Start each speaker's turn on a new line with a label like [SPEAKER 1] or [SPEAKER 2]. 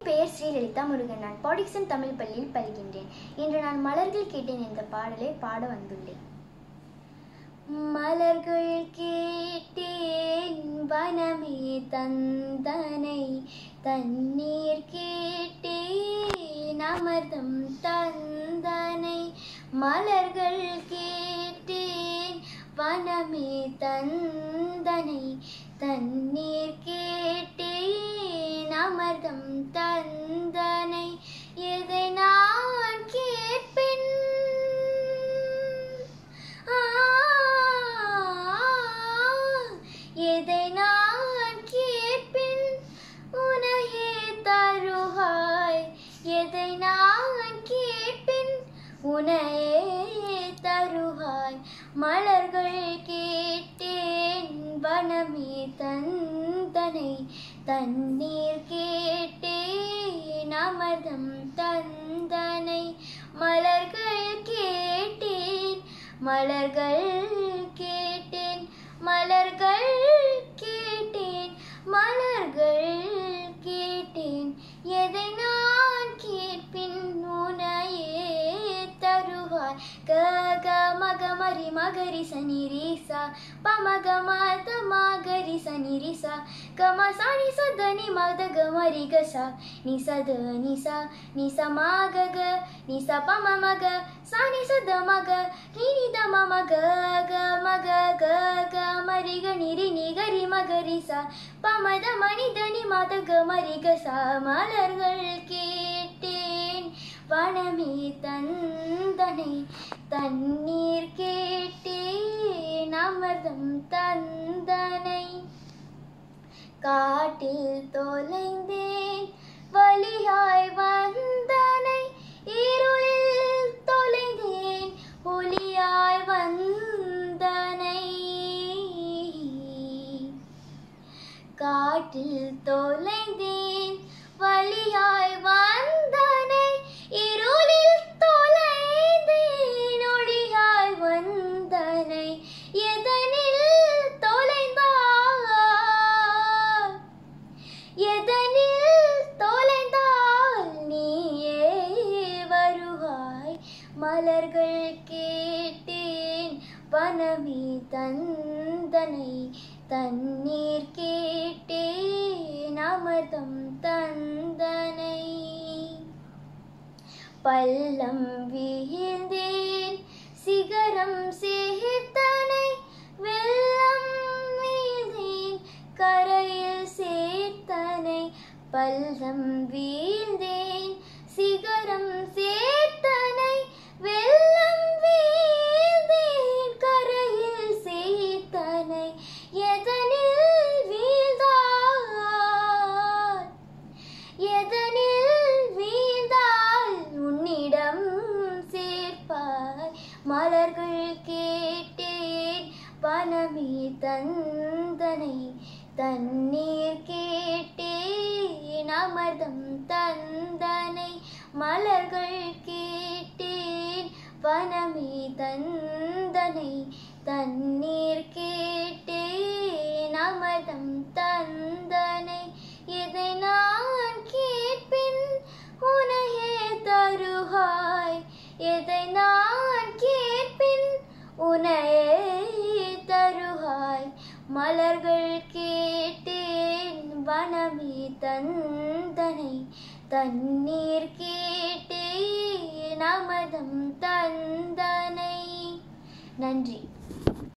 [SPEAKER 1] பெயர் ஸ்ரீலலிதா முருகன் நான் பாடிக்சன் தமிழ் பள்ளியில் பயில்கின்றேன் இன்று நான் மலர்கள் கேட்டேன் என்ற பாடலை பாட வந்துள்ளேன் மலர்கள் கேட்டேன் வனமே தந்தனை தண்ணீர் கேட்டேன் அமர்தம் தந்தனை மலர்கள் கேட்டேன் வனமே தந்தனை தண்ணீர் கேட்டேன் அமர்தம் தந்தனை எதை நான் கேட்பேன் ஆ, எதை நான் கேட்பேன் உனையே தருவாய் எதை நான் கேட்பேன் உனையே தருவாய் மலர்கள் கேட்டேன் வனமே தந்தனை தண்ணீர் கேட்டேன் அமர்தம் தந்தனை மலர்கள் கேட்டேன் மலர்கள் கேட்டேன் மலர்கள் கேட்டேன் மலர்கள் கேட்டேன் எதை நான் கேட்பின் உனையே தருவாய் க க மக மரி மகரி சனி ரீசா பமக மத மகரி சனி ரிசா கம சாணி சத நி மத க மரி க சா நி சத நி சா நி ச மக க நி ச பம மக சாணி சத மக நி நி த ம மக க மக க க மரி க நி ரி நி க ரி மக ரி சா பம த மணி த நி மத க மரி க சா மலர்கள் கேட்டேன் வனமே தந்தனை தண்ணீர் கேட்டேன் அமர்தம் தந்தனை காட்டில் தொலைந்தேன் வழியாய் வந்தனை இருளில் தொலைந்தேன் ஒளியாய் வந்தனை காட்டில் தொலைந்தேன் வழியாய் வந்தனை இருளில் தொலைந்தேன் ஒளியாய் வந்தனை எதனில் தொலைந்தாய் எதனில் தொலைந்தால் நீயே வருவாய் மலர்கள் கேட்டேன் வனமே தந்தனை தண்ணீர் கேட்டேன் அமர்தம் தந்தனை பள்ளம் வீழ்ந்தேன் சிகரம் சேர்த்தனை வெள்ளம் வீழ்ந்தேன் கரையில் சேர்த்தனை பள்ளம் வீழ்ந்தேன் சிகரம் சேர்த்தனை வெள்ளம் வீழ்ந்தேன் கரையில் சேர்த்தனை எதனில் வீழ்ந்தாய் எதனில் வீழ்ந்தால் உன்னிடம் சேர்ப்பாய் மலர்கள் கேட்டேன் வனமே தந்தனை தண்ணீர் கேட்டேன் அமர்தம் தந்தனை மலர்கள் கேட்டேன் வனமே தந்தனை தண்ணீர் கேட்டேன் அமர்தம் தந்தனை எதை நான் கேட்பின் உனையே தருவாய் எதை நான் கேட்பின் உனையே தருவாய் மலர்கள் கேட்டேன் வனமே தந்தனை தண்ணீர் கேட்டேன் அமதம் தந்தனை நன்றி